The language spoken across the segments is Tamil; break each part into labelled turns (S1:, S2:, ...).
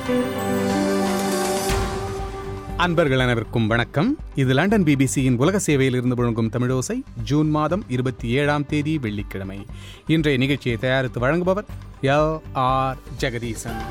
S1: அன்பர்கள் அனைவருக்கும் வணக்கம் இது லண்டன் பிபிசியின் உலக சேவையில் இருந்து வழங்கும் தமிழோசை ஜூன் மாதம் இருபத்தி ஏழாம் தேதி வெள்ளிக்கிழமை இன்றைய நிகழ்ச்சியை தயாரித்து வழங்குபவர் எல் ஆர் ஜெகதீசன்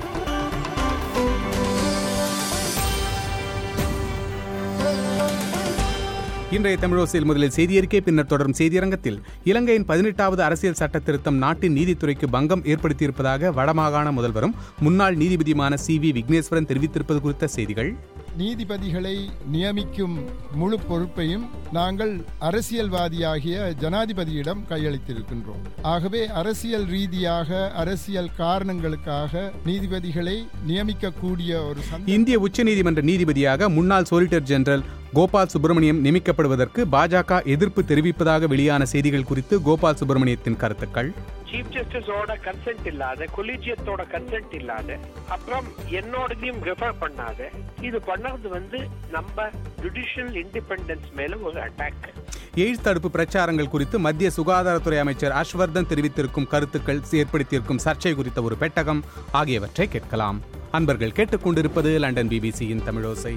S1: இன்றைய தமிழோசையில் முதலில் செய்தியறிக்கை பின்னர் தொடரும் செய்தியரங்கத்தில் இலங்கையின் பதினெட்டாவது அரசியல் சட்ட திருத்தம் நாட்டின் நீதித்துறைக்கு பங்கம் ஏற்படுத்தியிருப்பதாக வடமாகாண முதல்வரும் முன்னாள் நீதிபதியுமான சி வி விக்னேஸ்வரன் தெரிவித்திருப்பது குறித்த செய்திகள்
S2: நீதிபதிகளை நியமிக்கும் முழு பொறுப்பையும் நாங்கள் அரசியல்வாதியாகிய ஜனாதிபதியிடம் கையளித்திருக்கின்றோம் ஆகவே அரசியல் ரீதியாக அரசியல் காரணங்களுக்காக நீதிபதிகளை நியமிக்கக்கூடிய ஒரு சந்த
S1: இந்திய உச்சநீதிமன்ற நீதிபதியாக முன்னாள் சொலிட்டர் ஜெனரல் கோபால் சுப்பிரமணியம் நியமிக்கப்படுவதற்கு பாஜக எதிர்ப்பு தெரிவிப்பதாக வெளியான செய்திகள் குறித்து கோபால் சுப்பிரமணியத்தின் கருத்துக்கள்
S3: சீஃப் ஜஸ்டிஸோட கன்சென்ட் இல்லாத கொலீஜியத்தோட கன்சென்ட் இல்லாத அப்புறம் என்னோடதையும் ரெஃபர் பண்ணாத இது பண்ணது வந்து நம்ம ஜுடிஷியல் இண்டிபெண்டன்ஸ் மேல ஒரு அட்டாக்
S1: எய்ட்ஸ் தடுப்பு பிரச்சாரங்கள் குறித்து மத்திய சுகாதாரத்துறை அமைச்சர் ஹர்ஷ்வர்தன் தெரிவித்திருக்கும் கருத்துக்கள் ஏற்படுத்தியிருக்கும் சர்ச்சை குறித்த ஒரு பெட்டகம் ஆகியவற்றை கேட்கலாம் அன்பர்கள் கேட்டுக்கொண்டிருப்பது லண்டன் பிபிசியின் தமிழோசை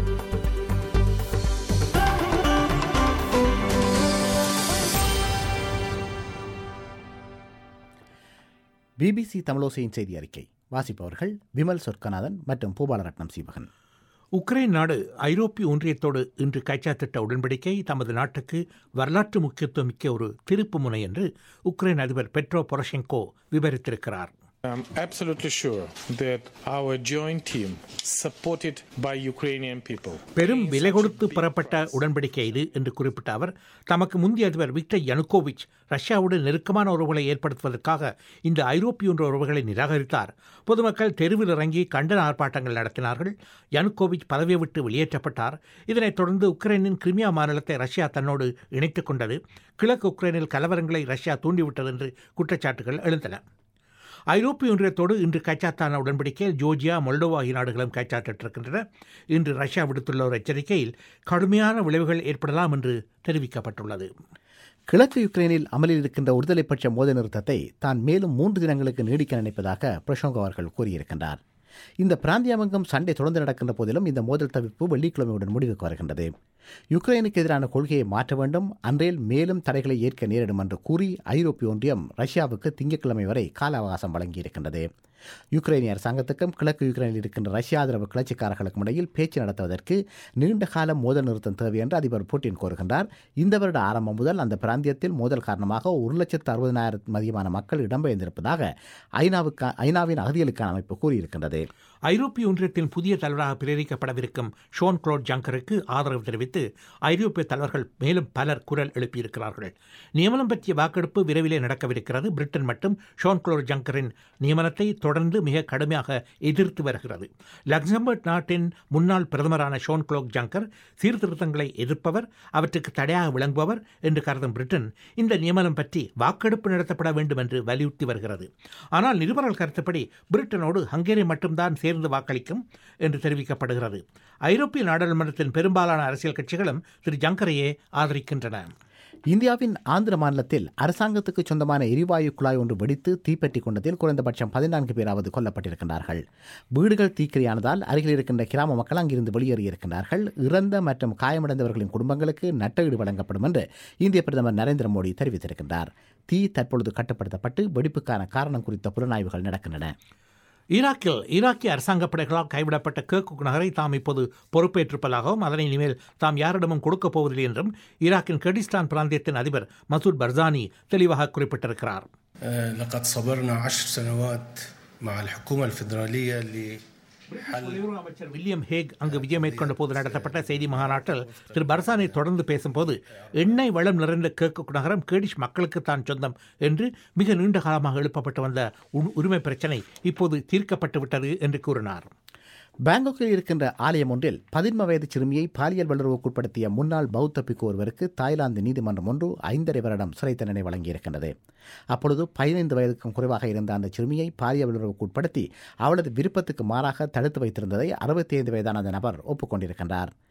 S4: பிபிசி தமிழோசையின் செய்தி அறிக்கை வாசிப்பவர்கள் விமல் சொர்க்கநாதன் மற்றும் பூபாலரட்னம் சீவகன்
S5: உக்ரைன் நாடு ஐரோப்பிய ஒன்றியத்தோடு இன்று கைச்சாத்திட்ட உடன்படிக்கை தமது நாட்டுக்கு வரலாற்று முக்கியத்துவம் மிக்க ஒரு திருப்பு முனை என்று உக்ரைன் அதிபர் பெட்ரோ பொரஷெங்கோ விவரித்திருக்கிறார்
S6: I'm absolutely sure that our joint team, supported by Ukrainian people,
S5: பெரும் விலை கொடுத்து பெறப்பட்ட உடன்படிக்கை இது என்று குறிப்பிட்ட அவர் தமக்கு முந்தைய அதிபர் விக்டர் யனுகோவிச் ரஷ்யாவுடன் நெருக்கமான உறவுகளை ஏற்படுத்துவதற்காக இந்த ஐரோப்பிய ஒன்ற உறவுகளை நிராகரித்தார் பொதுமக்கள் தெருவில் இறங்கி கண்டன ஆர்ப்பாட்டங்கள் நடத்தினார்கள் யனுகோவிச் பதவியை விட்டு வெளியேற்றப்பட்டார் இதனைத் தொடர்ந்து உக்ரைனின் கிரிமியா மாநிலத்தை ரஷ்யா தன்னோடு இணைத்துக் கொண்டது கிழக்கு உக்ரைனில் கலவரங்களை ரஷ்யா தூண்டிவிட்டது என்று குற்றச்சாட்டுகள் எழுந்தன ஐரோப்பிய ஒன்றியத்தோடு இன்று கைச்சாத்தான உடன்படிக்கையில் ஜோர்ஜியா மொல்டோவா ஆகிய நாடுகளும் கைச்சாட்டிருக்கின்றன இன்று ரஷ்யா விடுத்துள்ள ஒரு எச்சரிக்கையில் கடுமையான விளைவுகள் ஏற்படலாம் என்று தெரிவிக்கப்பட்டுள்ளது
S4: கிழக்கு யுக்ரைனில் அமலில் இருக்கின்ற ஒருதலை பட்ச மோத நிறுத்தத்தை தான் மேலும் மூன்று தினங்களுக்கு நீடிக்க நினைப்பதாக பிரஷோங்கோ அவர்கள் கூறியிருக்கின்றார் இந்த பிராந்தியமெங்கும் சண்டை தொடர்ந்து நடக்கின்ற போதிலும் இந்த மோதல் தவிர்ப்பு வெள்ளிக்கிழமையுடன் முடிவுக்கு வருகின்றது யுக்ரைனுக்கு எதிரான கொள்கையை மாற்ற வேண்டும் அன்றையில் மேலும் தடைகளை ஏற்க நேரிடும் என்று கூறி ஐரோப்பிய ஒன்றியம் ரஷ்யாவுக்கு திங்கட்கிழமை வரை கால அவகாசம் வழங்கியிருக்கின்றது யுக்ரைனிய அரசாங்கத்துக்கும் கிழக்கு யுக்ரைனில் இருக்கின்ற ரஷ்ய ஆதரவு கிளர்ச்சிக்காரர்களுக்கும் இடையில் பேச்சு நடத்துவதற்கு நீண்ட கால மோதல் நிறுத்தம் தேவை என்று அதிபர் புட்டின் கோருகின்றார் இந்த வருட ஆரம்பம் முதல் அந்த பிராந்தியத்தில் மோதல் காரணமாக ஒரு லட்சத்து அறுபதினாயிரம் அதிகமான மக்கள் இடம்பெயர்ந்திருப்பதாக ஐநாவுக்கு ஐநாவின் அகதிகளுக்கான அமைப்பு கூறியிருக்கின்றது
S5: ஐரோப்பிய ஒன்றியத்தின் புதிய தலைவராக பிரேரிக்கப்படவிருக்கும் ஷோன் குளோட் ஜங்கருக்கு ஆதரவு தெரிவித்து ஐரோப்பிய தலைவர்கள் மேலும் பலர் குரல் எழுப்பியிருக்கிறார்கள் நியமனம் பற்றிய வாக்கெடுப்பு விரைவிலே நடக்கவிருக்கிறது பிரிட்டன் மட்டும் ஷோன் குளோட் ஜங்கரின் நியமனத்தை தொடர்ந்து மிக கடுமையாக எதிர்த்து வருகிறது லக்சம்பர்க் நாட்டின் முன்னாள் பிரதமரான ஷோன் குளோக் ஜங்கர் சீர்திருத்தங்களை எதிர்ப்பவர் அவற்றுக்கு தடையாக விளங்குபவர் என்று கருதும் பிரிட்டன் இந்த நியமனம் பற்றி வாக்கெடுப்பு நடத்தப்பட வேண்டும் என்று வலியுறுத்தி வருகிறது ஆனால் நிருபர்கள் கருத்துப்படி பிரிட்டனோடு ஹங்கேரி மட்டும்தான் சேர்ந்து வாக்களிக்கும் என்று தெரிவிக்கப்படுகிறது ஐரோப்பிய நாடாளுமன்றத்தின் பெரும்பாலான அரசியல் கட்சிகளும் திரு ஜங்கரையே ஆதரிக்கின்றன
S4: இந்தியாவின் ஆந்திர மாநிலத்தில் அரசாங்கத்துக்கு சொந்தமான எரிவாயு குழாய் ஒன்று வெடித்து தீப்பற்றி கொண்டதில் குறைந்தபட்சம் பதினான்கு பேராவது கொல்லப்பட்டிருக்கின்றார்கள் வீடுகள் தீக்கிரையானதால் அருகில் இருக்கின்ற கிராம மக்கள் அங்கிருந்து வெளியேறியிருக்கின்றார்கள் இறந்த மற்றும் காயமடைந்தவர்களின் குடும்பங்களுக்கு நட்டஈடு வழங்கப்படும் என்று இந்திய பிரதமர் நரேந்திர மோடி தெரிவித்திருக்கின்றார் தீ தற்பொழுது கட்டுப்படுத்தப்பட்டு வெடிப்புக்கான காரணம் குறித்த புலனாய்வுகள் நடக்கின்றன
S5: ஈராக்கில் ஈராக்கிய அரசாங்க படைகளால் கைவிடப்பட்ட கேர்குக் நகரை தாம் இப்போது பொறுப்பேற்றிருப்பதாகவும் அதனை இனிமேல் தாம் யாரிடமும் கொடுக்கப் போவதில்லை என்றும் ஈராக்கின் கர்டிஸ்தான் பிராந்தியத்தின் அதிபர் மசூத் பர்சானி தெளிவாக குறிப்பிட்டிருக்கிறார்
S7: لقد صبرنا عشر سنوات مع الحكومة الفيدرالية ل
S5: வெளியுறவு அமைச்சர் வில்லியம் ஹேக் அங்கு விஜயம் மேற்கொண்ட போது நடத்தப்பட்ட செய்தி மாநாட்டில் திரு பர்சானை தொடர்ந்து பேசும்போது எண்ணெய் வளம் நிறைந்த கேக்கு நகரம் கேடிஷ் மக்களுக்கு தான் சொந்தம் என்று மிக நீண்ட காலமாக எழுப்பப்பட்டு வந்த உ- உரிமை பிரச்சனை இப்போது தீர்க்கப்பட்டு விட்டது என்று கூறினார்
S4: பாங்காக்கில் இருக்கின்ற ஆலயம் ஒன்றில் பதின்ம வயது சிறுமியை பாலியல் வல்லுறவுக்குட்படுத்திய முன்னாள் பௌத்த பிக்கு ஒருவருக்கு தாய்லாந்து நீதிமன்றம் ஒன்று ஐந்தரை வருடம் சிறை தண்டனை வழங்கியிருக்கின்றது அப்பொழுது பதினைந்து வயதுக்கும் குறைவாக இருந்த அந்த சிறுமியை பாலியல் வல்லுறவுக்குட்படுத்தி அவளது விருப்பத்துக்கு மாறாக தடுத்து வைத்திருந்ததை அறுபத்தி ஐந்து வயதான அந்த நபர் ஒப்புக்கொண்டிருக்கின்றார்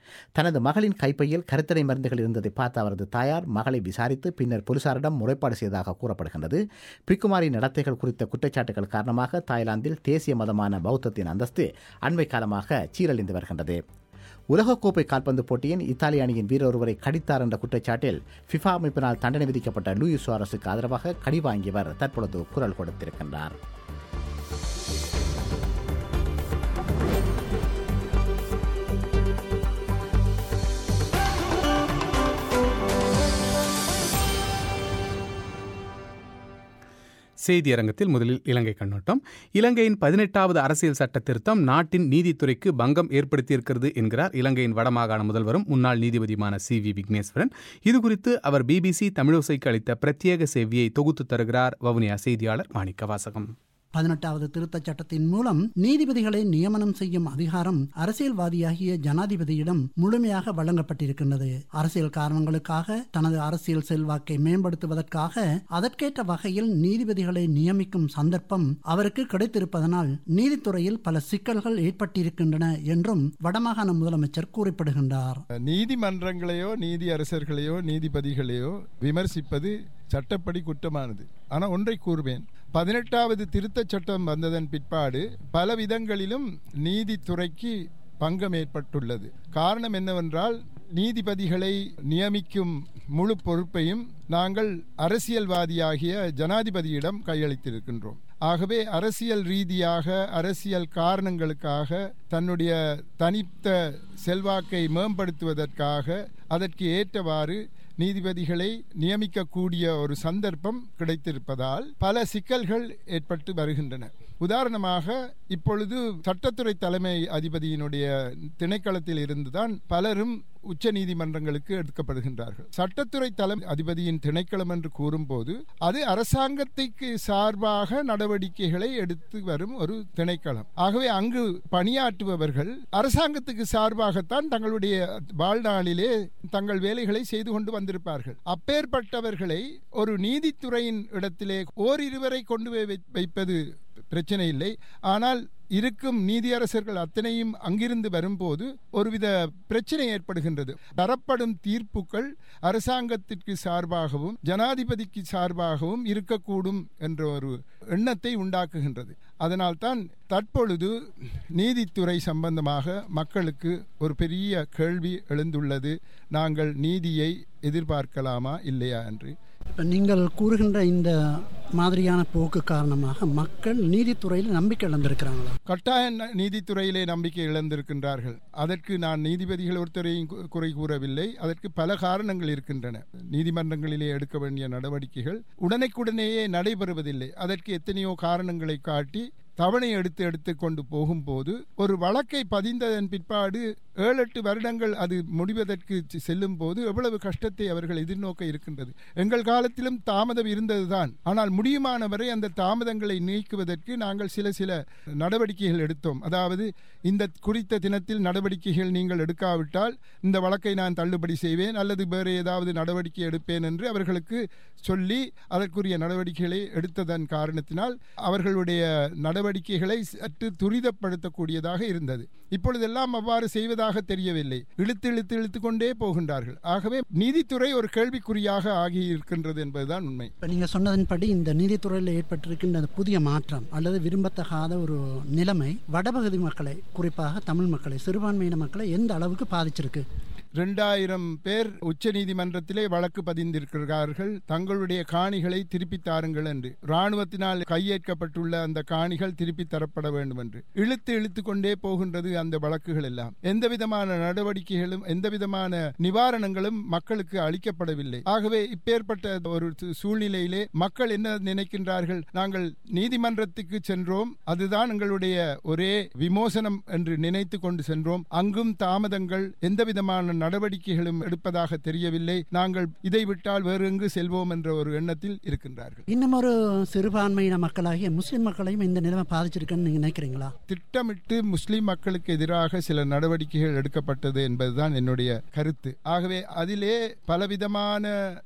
S4: தனது மகளின் கைப்பையில் கருத்தடை மருந்துகள் இருந்ததை பார்த்த அவரது தாயார் மகளை விசாரித்து பின்னர் போலீசாரிடம் முறைப்பாடு செய்ததாக கூறப்படுகின்றது பிக்குமாரி நடத்தைகள் குறித்த குற்றச்சாட்டுகள் காரணமாக தாய்லாந்தில் தேசிய மதமான பௌத்தத்தின் அந்தஸ்து அண்மை காலமாக சீரழிந்து வருகின்றது உலகக்கோப்பை கால்பந்து போட்டியின் இத்தாலிய அணியின் வீரர் ஒருவரை கடித்தார் என்ற குற்றச்சாட்டில் ஃபிஃபா அமைப்பினால் தண்டனை விதிக்கப்பட்ட லூயிஸ் சுவாரஸுக்கு ஆதரவாக கடி வாங்கியவர் தற்பொழுது குரல் கொடுத்திருக்கின்றார்
S1: செய்தி அரங்கத்தில் முதலில் இலங்கை கண்ணோட்டம் இலங்கையின் பதினெட்டாவது அரசியல் சட்ட திருத்தம் நாட்டின் நீதித்துறைக்கு பங்கம் ஏற்படுத்தியிருக்கிறது என்கிறார் இலங்கையின் வடமாகாண முதல்வரும் முன்னாள் நீதிபதியுமான சி வி விக்னேஸ்வரன் இதுகுறித்து அவர் பிபிசி தமிழோசைக்கு அளித்த பிரத்யேக சேவையை தொகுத்து தருகிறார் வவுனியா செய்தியாளர் மாணிக்க வாசகம்
S8: பதினெட்டாவது திருத்தச் சட்டத்தின் மூலம் நீதிபதிகளை நியமனம் செய்யும் அதிகாரம் அரசியல்வாதியாகிய ஜனாதிபதியிடம் முழுமையாக வழங்கப்பட்டிருக்கின்றது அரசியல் காரணங்களுக்காக தனது அரசியல் செல்வாக்கை மேம்படுத்துவதற்காக அதற்கேற்ற வகையில் நீதிபதிகளை நியமிக்கும் சந்தர்ப்பம் அவருக்கு கிடைத்திருப்பதனால் நீதித்துறையில் பல சிக்கல்கள் ஏற்பட்டிருக்கின்றன என்றும் வடமாகாண முதலமைச்சர் குறிப்பிடுகின்றார்
S2: நீதிமன்றங்களையோ நீதி அரசர்களையோ நீதிபதிகளையோ விமர்சிப்பது சட்டப்படி குற்றமானது ஆனால் ஒன்றை கூறுவேன் பதினெட்டாவது திருத்தச் சட்டம் வந்ததன் பிற்பாடு பல விதங்களிலும் நீதித்துறைக்கு பங்கம் ஏற்பட்டுள்ளது காரணம் என்னவென்றால் நீதிபதிகளை நியமிக்கும் முழு பொறுப்பையும் நாங்கள் அரசியல்வாதியாகிய ஜனாதிபதியிடம் கையளித்திருக்கின்றோம் ஆகவே அரசியல் ரீதியாக அரசியல் காரணங்களுக்காக தன்னுடைய தனித்த செல்வாக்கை மேம்படுத்துவதற்காக அதற்கு ஏற்றவாறு நீதிபதிகளை நியமிக்கக்கூடிய ஒரு சந்தர்ப்பம் கிடைத்திருப்பதால் பல சிக்கல்கள் ஏற்பட்டு வருகின்றன உதாரணமாக இப்பொழுது சட்டத்துறை தலைமை அதிபதியினுடைய திணைக்களத்தில் இருந்துதான் பலரும் உச்ச நீதிமன்றங்களுக்கு எடுக்கப்படுகின்றார்கள் சட்டத்துறை தலைமை அதிபதியின் திணைக்களம் என்று கூறும்போது அது அரசாங்கத்திற்கு சார்பாக நடவடிக்கைகளை எடுத்து வரும் ஒரு திணைக்களம் ஆகவே அங்கு பணியாற்றுபவர்கள் அரசாங்கத்துக்கு சார்பாகத்தான் தங்களுடைய வாழ்நாளிலே தங்கள் வேலைகளை செய்து கொண்டு வந்திருப்பார்கள் அப்பேற்பட்டவர்களை ஒரு நீதித்துறையின் இடத்திலே ஓரிருவரை கொண்டு போய் வைப்பது பிரச்சனை இல்லை ஆனால் இருக்கும் நீதியரசர்கள் அத்தனையும் அங்கிருந்து வரும்போது ஒருவித பிரச்சனை ஏற்படுகின்றது தரப்படும் தீர்ப்புகள் அரசாங்கத்திற்கு சார்பாகவும் ஜனாதிபதிக்கு சார்பாகவும் இருக்கக்கூடும் என்ற ஒரு எண்ணத்தை உண்டாக்குகின்றது அதனால்தான் தற்பொழுது நீதித்துறை சம்பந்தமாக மக்களுக்கு ஒரு பெரிய கேள்வி எழுந்துள்ளது நாங்கள் நீதியை எதிர்பார்க்கலாமா இல்லையா என்று
S8: இப்ப நீங்கள் கூறுகின்ற இந்த மாதிரியான போக்கு காரணமாக மக்கள் நீதித்துறையில் நம்பிக்கை இழந்திருக்கிறாங்களா
S2: கட்டாய நீதித்துறையிலே நம்பிக்கை இழந்திருக்கின்றார்கள் அதற்கு நான் நீதிபதிகள் ஒருத்தரையும் குறை கூறவில்லை அதற்கு பல காரணங்கள் இருக்கின்றன நீதிமன்றங்களிலே எடுக்க வேண்டிய நடவடிக்கைகள் உடனுக்குடனேயே நடைபெறுவதில்லை அதற்கு எத்தனையோ காரணங்களை காட்டி தவணை எடுத்து எடுத்து கொண்டு போகும்போது ஒரு வழக்கை பதிந்ததன் பிற்பாடு ஏழு எட்டு வருடங்கள் அது முடிவதற்கு செல்லும் போது எவ்வளவு கஷ்டத்தை அவர்கள் எதிர்நோக்க இருக்கின்றது எங்கள் காலத்திலும் தாமதம் இருந்ததுதான் ஆனால் முடியுமான வரை அந்த தாமதங்களை நீக்குவதற்கு நாங்கள் சில சில நடவடிக்கைகள் எடுத்தோம் அதாவது இந்த குறித்த தினத்தில் நடவடிக்கைகள் நீங்கள் எடுக்காவிட்டால் இந்த வழக்கை நான் தள்ளுபடி செய்வேன் அல்லது வேறு ஏதாவது நடவடிக்கை எடுப்பேன் என்று அவர்களுக்கு சொல்லி அதற்குரிய நடவடிக்கைகளை எடுத்ததன் காரணத்தினால் அவர்களுடைய நடவடிக்கைகளை சற்று துரிதப்படுத்தக்கூடியதாக இருந்தது இப்பொழுதெல்லாம் அவ்வாறு செய்வதாக தெரியவில்லை இழுத்து இழுத்து இழுத்து கொண்டே போகின்றார்கள் ஆகவே நீதித்துறை ஒரு கேள்விக்குறியாக ஆகி இருக்கின்றது என்பதுதான் உண்மை
S8: இப்போ நீங்கள் சொன்னதன்படி இந்த நீதித்துறையில் ஏற்பட்டிருக்கின்ற அந்த புதிய மாற்றம் அல்லது விரும்பத்தகாத ஒரு நிலைமை வடபகுதி மக்களை குறிப்பாக தமிழ் மக்களை சிறுபான்மையின மக்களை எந்த அளவுக்கு பாதிச்சிருக்கு
S2: இரண்டாயிரம் பேர் உச்ச நீதிமன்றத்திலே வழக்கு பதிந்திருக்கிறார்கள் தங்களுடைய காணிகளை திருப்பி தாருங்கள் என்று ராணுவத்தினால் கையேற்கப்பட்டுள்ள அந்த காணிகள் திருப்பி தரப்பட வேண்டும் என்று இழுத்து இழுத்து கொண்டே போகின்றது அந்த வழக்குகள் எல்லாம் எந்த விதமான நடவடிக்கைகளும் எந்த விதமான நிவாரணங்களும் மக்களுக்கு அளிக்கப்படவில்லை ஆகவே இப்பேற்பட்ட ஒரு சூழ்நிலையிலே மக்கள் என்ன நினைக்கின்றார்கள் நாங்கள் நீதிமன்றத்துக்கு சென்றோம் அதுதான் எங்களுடைய ஒரே விமோசனம் என்று நினைத்து கொண்டு சென்றோம் அங்கும் தாமதங்கள் எந்த விதமான நடவடிக்கைகளும் எடுப்பதாக தெரியவில்லை நாங்கள் இதை விட்டால் வேறு எங்கு செல்வோம் என்ற ஒரு எண்ணத்தில் இருக்கின்றார்கள்
S8: இன்னும் ஒரு சிறுபான்மையின மக்களாகிய முஸ்லிம் மக்களையும் இந்த நிலைமை பாதிச்சிருக்குன்னு நீங்க நினைக்கிறீங்களா
S2: திட்டமிட்டு முஸ்லிம் மக்களுக்கு எதிராக சில நடவடிக்கைகள் எடுக்கப்பட்டது என்பதுதான் என்னுடைய கருத்து ஆகவே அதிலே பலவிதமான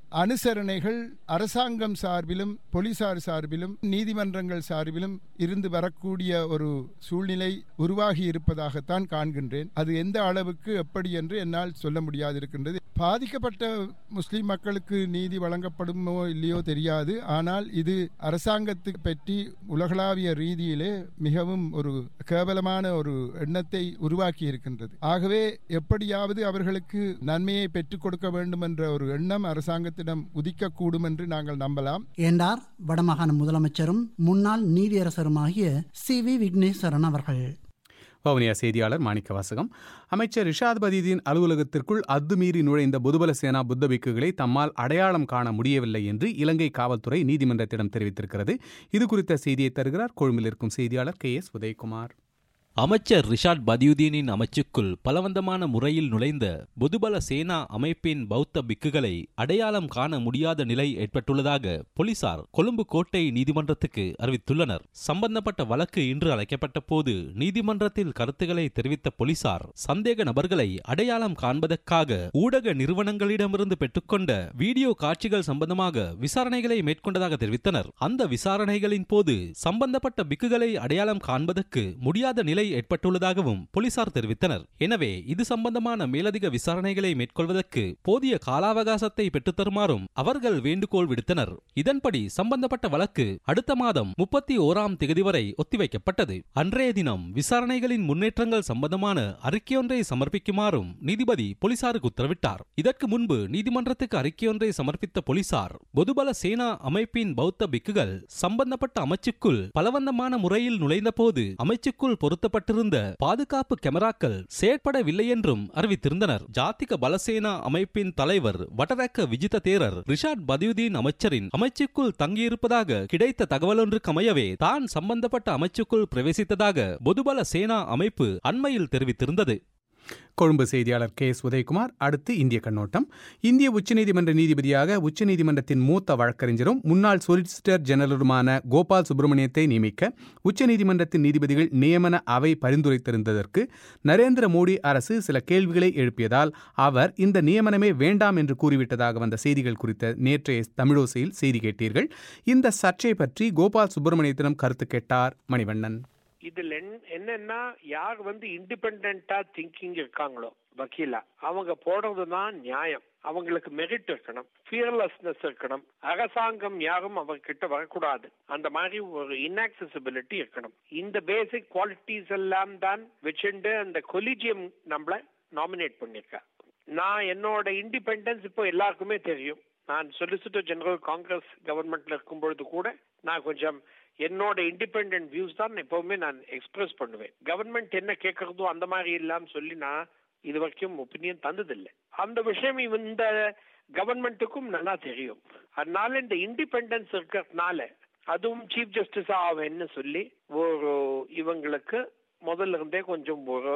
S2: அனுசரணைகள் அரசாங்கம் சார்பிலும் போலீசார் சார்பிலும் நீதிமன்றங்கள் சார்பிலும் இருந்து வரக்கூடிய ஒரு சூழ்நிலை உருவாகி இருப்பதாகத்தான் காண்கின்றேன் அது எந்த அளவுக்கு எப்படி என்று என்னால் சொல்ல முடியாதிருக்கின்றது பாதிக்கப்பட்ட முஸ்லிம் மக்களுக்கு நீதி வழங்கப்படுமோ இல்லையோ தெரியாது ஆனால் இது அரசாங்கத்துக்கு பற்றி உலகளாவிய ரீதியிலே மிகவும் ஒரு கேவலமான ஒரு எண்ணத்தை உருவாக்கி இருக்கின்றது ஆகவே எப்படியாவது அவர்களுக்கு நன்மையை பெற்றுக் கொடுக்க வேண்டும் என்ற ஒரு எண்ணம் அரசாங்கத்திடம் உதிக்கக்கூடும் என்று நாங்கள் நம்பலாம்
S8: என்றார் வடமாகாண முதலமைச்சரும் முன்னாள் நீதியரசருமாகிய சி வி விக்னேஸ்வரன் அவர்கள்
S1: வவுனியா செய்தியாளர் மாணிக்க வாசகம் அமைச்சர் ரிஷாத் பதீதின் அலுவலகத்திற்குள் அத்துமீறி நுழைந்த புதுபல சேனா புத்த பிக்குகளை தம்மால் அடையாளம் காண முடியவில்லை என்று இலங்கை காவல்துறை நீதிமன்றத்திடம் தெரிவித்திருக்கிறது இது குறித்த செய்தியை தருகிறார் கொழும்பில் இருக்கும் செய்தியாளர் கே எஸ் உதயகுமார்
S9: அமைச்சர் ரிஷாட் பதியுதீனின் அமைச்சுக்குள் பலவந்தமான முறையில் நுழைந்த பொதுபல சேனா அமைப்பின் பௌத்த பிக்குகளை அடையாளம் காண முடியாத நிலை ஏற்பட்டுள்ளதாக போலீசார் கொழும்பு கோட்டை நீதிமன்றத்துக்கு அறிவித்துள்ளனர் சம்பந்தப்பட்ட வழக்கு இன்று அழைக்கப்பட்ட போது நீதிமன்றத்தில் கருத்துக்களை தெரிவித்த போலீசார் சந்தேக நபர்களை அடையாளம் காண்பதற்காக ஊடக நிறுவனங்களிடமிருந்து பெற்றுக்கொண்ட வீடியோ காட்சிகள் சம்பந்தமாக விசாரணைகளை மேற்கொண்டதாக தெரிவித்தனர் அந்த விசாரணைகளின் போது சம்பந்தப்பட்ட பிக்குகளை அடையாளம் காண்பதற்கு முடியாத நிலை ஏற்பட்டுள்ளதாகவும் போலீசார் தெரிவித்தனர் எனவே இது சம்பந்தமான மேலதிக விசாரணைகளை மேற்கொள்வதற்கு போதிய கால அவகாசத்தை பெற்றுத்தருமாறும் அவர்கள் வேண்டுகோள் விடுத்தனர் இதன்படி சம்பந்தப்பட்ட வழக்கு அடுத்த மாதம் முப்பத்தி ஓராம் தேதி வரை ஒத்திவைக்கப்பட்டது அன்றைய தினம் விசாரணைகளின் முன்னேற்றங்கள் சம்பந்தமான அறிக்கையொன்றை சமர்ப்பிக்குமாறும் நீதிபதி போலீசாருக்கு உத்தரவிட்டார் இதற்கு முன்பு நீதிமன்றத்துக்கு அறிக்கையொன்றை சமர்ப்பித்த போலீசார் பொதுபல சேனா அமைப்பின் பௌத்த பிக்குகள் சம்பந்தப்பட்ட அமைச்சுக்குள் பலவந்தமான முறையில் நுழைந்தபோது அமைச்சுக்குள் பொருத்த பொருத்தப்பட்டிருந்த பாதுகாப்பு கேமராக்கள் செயற்படவில்லை என்றும் அறிவித்திருந்தனர் ஜாத்திக பலசேனா அமைப்பின் தலைவர் வடரக்க விஜித தேரர் ரிஷாட் பதியுதீன் அமைச்சரின் அமைச்சுக்குள் தங்கியிருப்பதாக கிடைத்த தகவலொன்றுக்கு அமையவே தான் சம்பந்தப்பட்ட அமைச்சுக்குள் பிரவேசித்ததாக பொதுபல சேனா அமைப்பு அண்மையில் தெரிவித்திருந்தது
S1: கொழும்பு செய்தியாளர் கே எஸ் உதயகுமார் அடுத்து இந்திய கண்ணோட்டம் இந்திய உச்சநீதிமன்ற நீதிபதியாக உச்சநீதிமன்றத்தின் மூத்த வழக்கறிஞரும் முன்னாள் சொலிசிட்டர் ஜெனரலுமான கோபால் சுப்பிரமணியத்தை நியமிக்க உச்சநீதிமன்றத்தின் நீதிபதிகள் நியமன அவை பரிந்துரைத்திருந்ததற்கு நரேந்திர மோடி அரசு சில கேள்விகளை எழுப்பியதால் அவர் இந்த நியமனமே வேண்டாம் என்று கூறிவிட்டதாக வந்த செய்திகள் குறித்த நேற்றைய தமிழோசையில் செய்தி கேட்டீர்கள் இந்த சர்ச்சை பற்றி கோபால் சுப்பிரமணியத்திடம் கருத்து கேட்டார் மணிவண்ணன்
S3: இதுல என்னன்னா யார் வந்து இண்டிபெண்டா திங்கிங் இருக்காங்களோ வக்கீலா அவங்க போடுறதுதான் நியாயம் அவங்களுக்கு மெரிட் இருக்கணும் ஃபியர்லெஸ்னஸ் இருக்கணும் அரசாங்கம் யாரும் அவர்கிட்ட வரக்கூடாது அந்த மாதிரி ஒரு இன்ஆக்சசிபிலிட்டி இருக்கணும் இந்த பேசிக் குவாலிட்டிஸ் எல்லாம் தான் வச்சுட்டு அந்த கொலிஜியம் நம்மள நாமினேட் பண்ணிருக்கா நான் என்னோட இண்டிபெண்டன்ஸ் இப்போ எல்லாருக்குமே தெரியும் நான் சொலிசிட்டர் ஜெனரல் காங்கிரஸ் கவர்மெண்ட்ல இருக்கும் பொழுது கூட நான் கொஞ்சம் என்னோட இண்டிபெண்ட் வியூஸ் தான் எப்பவுமே நான் எக்ஸ்பிரஸ் பண்ணுவேன் கவர்மெண்ட் என்ன கேட்கறதோ அந்த மாதிரி இல்லாம சொல்லி நான் இது வரைக்கும் ஒப்பீனியன் தந்ததில்லை அந்த விஷயம் இந்த கவர்மெண்ட்டுக்கும் நல்லா தெரியும் அதனால இந்த இண்டிபெண்டன்ஸ் இருக்கிறதுனால அதுவும் சீஃப் ஜஸ்டிஸ் ஆவேன்னு சொல்லி ஒரு இவங்களுக்கு முதல்ல இருந்தே கொஞ்சம் ஒரு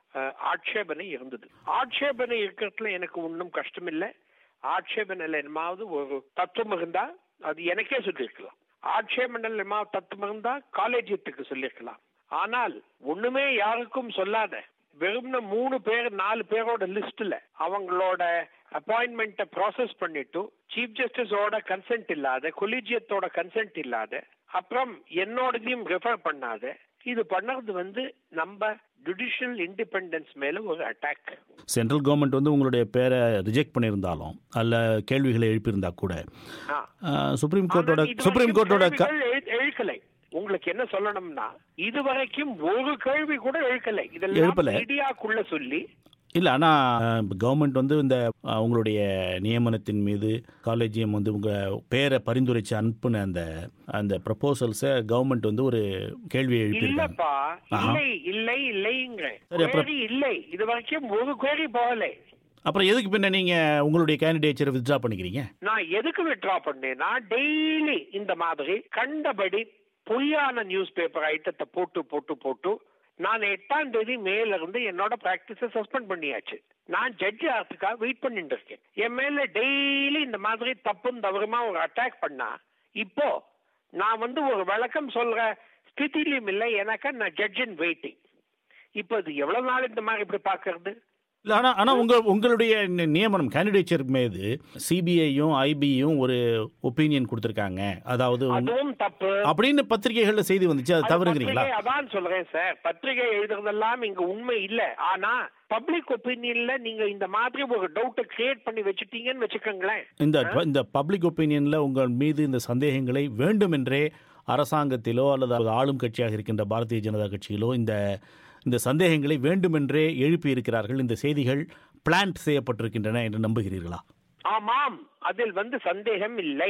S3: ஆட்சேபனை இருந்தது ஆட்சேபனை இருக்கிறதுல எனக்கு ஒன்றும் கஷ்டம் இல்லை ஆட்சேபனையில் என்னமாவது ஒரு தத்துவம் இருந்தா அது எனக்கே சொல்லியிருக்கலாம் ஆட்சேபனையில் தத்துவம் இருந்தா காலேஜத்துக்கு சொல்லியிருக்கலாம் ஆனால் ஒண்ணுமே யாருக்கும் சொல்லாத வெறும்ன மூணு பேர் நாலு பேரோட லிஸ்ட்ல அவங்களோட அப்பாயின்மெண்ட்டை ப்ராசஸ் பண்ணிட்டு சீஃப் ஜஸ்டிஸோட கன்சென்ட் இல்லாத கொலிஜியத்தோட கன்சென்ட் இல்லாத அப்புறம் என்னோடதையும் ரெஃபர் பண்ணாத இது பண்ணது வந்து நம்ம ஜுடிஷியல் இண்டிபெண்டன்ஸ் மேல ஒரு அட்டாக்
S10: சென்ட்ரல் கவர்மெண்ட் வந்து உங்களுடைய பேரை ரிஜெக்ட் பண்ணியிருந்தாலும் அல்ல கேள்விகளை எழுப்பியிருந்தா கூட சுப்ரீம் கோர்ட்டோட சுப்ரீம் கோர்ட்டோட
S3: எழுக்கலை உங்களுக்கு என்ன சொல்லணும்னா இதுவரைக்கும் ஒரு கேள்வி கூட எழுக்கலை இதெல்லாம் மீடியாக்குள்ள சொல்லி
S10: இல்லை ஆனால் கவர்மெண்ட் வந்து இந்த உங்களுடைய நியமனத்தின் மீது காலேஜியம் வந்து உங்கள் பேரை பரிந்துரைச்சு அனுப்புன அந்த அந்த ப்ரப்போசல்ஸை கவர்மெண்ட் வந்து ஒரு கேள்வி
S3: இல்லப்பா இல்லை இல்லை இல்லைங்க இல்லை இது வரைக்கும் ஒரு கேள்வி போகலை
S10: அப்புறம் எதுக்கு பின்ன நீங்க உங்களுடைய கேண்டிடேச்சரை வித்ட்ரா பண்ணிக்கிறீங்க
S3: நான் எதுக்கு வித்ட்ரா பண்ணேன்னா டெய்லி இந்த மாதிரி கண்டபடி பொய்யான நியூஸ் பேப்பர் ஐட்டத்தை போட்டு போட்டு போட்டு நான் எட்டாம் தேதி மேல இருந்து என்னோட பிராக்டிஸ சஸ்பெண்ட் பண்ணியாச்சு நான் ஜட்ஜ் ஆகிறதுக்காக வெயிட் பண்ணிட்டு இருக்கேன் என் மேல டெய்லி இந்த மாதிரி தப்பும் தவறுமா ஒரு அட்டாக் பண்ணா இப்போ நான் வந்து ஒரு விளக்கம் சொல்ற ஸ்திதிலையும் இல்லை எனக்கு நான் ஜட்ஜ் இன் வெயிட்டிங் இப்போ இது எவ்வளவு நாள் இந்த மாதிரி இப்படி பாக்குறது
S10: இல்ல, ஆனா ஆனா உங்க உங்களுடைய நி- நியமனம் கேண்டிடேச்சர் மீது சிபிஐயும் ஐபியும் ஒரு ஒப்பீனியன் கொடுத்திருக்காங்க அதாவது உங்க-
S3: அதுவும் தப்பு
S10: அப்படின்னு பத்திரிகைகள்ல செய்தி வந்துச்சு அது
S3: அது
S10: தவறுங்கிறீங்களா
S3: பத்திரிகை அதான் சொல்றேன் சார் பத்திரிகை எழுதுறதெல்லாம் இங்க உண்மை இல்ல ஆனா பப்ளிக் ஒப்பீனியன்ல நீங்க இந்த மாதிரி ஒரு டவுட்டை கிரியேட் பண்ணி வச்சுட்டீங்கன்னு வச்சுக்கோங்களேன்
S10: இந்த இந்த பப்ளிக் ஒப்பீனியன்ல உங்கள் மீது இந்த சந்தேகங்களை வேண்டுமென்றே அரசாங்கத்திலோ அல்லது ஆளும் கட்சியாக இருக்கின்ற பாரதிய ஜனதா கட்சியிலோ இந்த இந்த சந்தேகங்களை வேண்டுமென்றே எழுப்பி இருக்கிறார்கள் இந்த செய்திகள் பிளான்ட் செய்யப்பட்டிருக்கின்றன என்று நம்புகிறீர்களா
S3: ஆமாம் அதில் வந்து சந்தேகம் இல்லை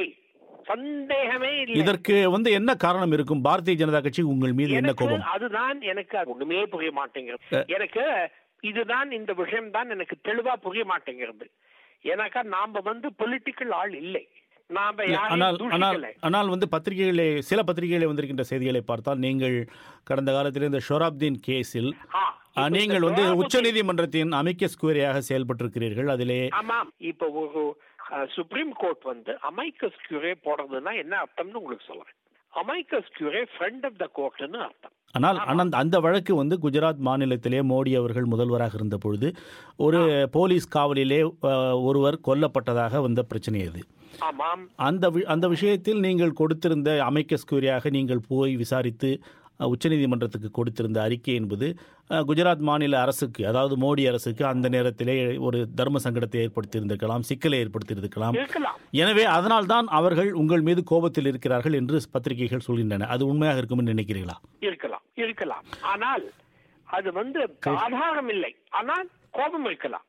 S3: சந்தேகமே இல்லை
S10: இதற்கு வந்து என்ன காரணம் இருக்கும் பாரதிய ஜனதா கட்சி உங்கள் மீது என்ன
S3: எனக்கு
S10: கோபம்
S3: அதுதான் எனக்கு அது ஒண்ணுமே புரிய மாட்டேங்கிறது எனக்கு இதுதான் இந்த விஷயம் தான் எனக்கு தெளிவா புரிய மாட்டேங்கிறது ஏன்னாக்கா நாம வந்து பொலிட்டிக்கல் ஆள் இல்லை நாம
S10: ஆனால்
S3: யாரையும்
S10: ஆனால்
S3: தூஷிக்கல
S10: ஆனால் வந்து பத்திரிகைகளே சில பத்திரிகைகளே வந்திருக்கின்ற செய்திகளை பார்த்தால் நீங்கள் கடந்த காலத்தில் இந்த ஷொராப்தீன் கேஸில்
S3: ஆ,
S10: ஆ,
S3: இப்ப
S10: நீங்கள்
S3: இந்த
S10: வந்து
S3: ஷொராபுதீன்
S10: உச்சநீதிமன்றத்தின் அமைக்க ஸ்கூரியாக செயல்பட்டிருக்கிறீர்கள் அதிலே
S3: ஆமாம் இப்ப ஒரு சுப்ரீம் கோர்ட் வந்து அமைக்கஸ் கியூரே போடுறதுன்னா என்ன அர்த்தம்னு உங்களுக்கு சொல்றேன் அமைக்கஸ் கியூரே ஃப்ரெண்ட் ஆஃப் த கோர்ட்னு அர்த்தம்
S10: ஆனால் ஆனால் அந்த வழக்கு வந்து குஜராத் மாநிலத்திலே மோடி அவர்கள் முதல்வராக இருந்த பொழுது ஒரு போலீஸ் காவலிலே அஹ், ஒருவர் கொல்லப்பட்டதாக வந்த பிரச்சனை அது
S3: ஆமாம்
S10: அந்த வி- அந்த விஷயத்தில் நீங்கள் கொடுத்திருந்த அமைக்க ஸ்கூரியாக நீங்கள் போய் விசாரித்து அஹ், உச்சநீதிமன்றத்துக்கு கொடுத்திருந்த அறிக்கை என்பது அஹ், குஜராத் மாநில அரசுக்கு அதாவது மோடி அரசுக்கு அந்த நேரத்திலே ஒரு தர்ம சங்கடத்தை ஏற்படுத்தியிருந்திருக்கலாம் சிக்கலை ஏற்படுத்தியிருக்கலாம்
S3: இருக்கலாம்
S10: எனவே அதனால்தான் அவர்கள் உங்கள் மீது கோபத்தில் இருக்கிறார்கள் என்று பத்திரிகைகள் சொல்கின்றன அது உண்மையாக இருக்கும் என்று நினைக்கிறீர்களா
S3: இருக்கலாம் இருக்கலாம் ஆனால் அது வந்து ஆதாரம் இல்லை ஆனால் கோபம் இருக்கலாம்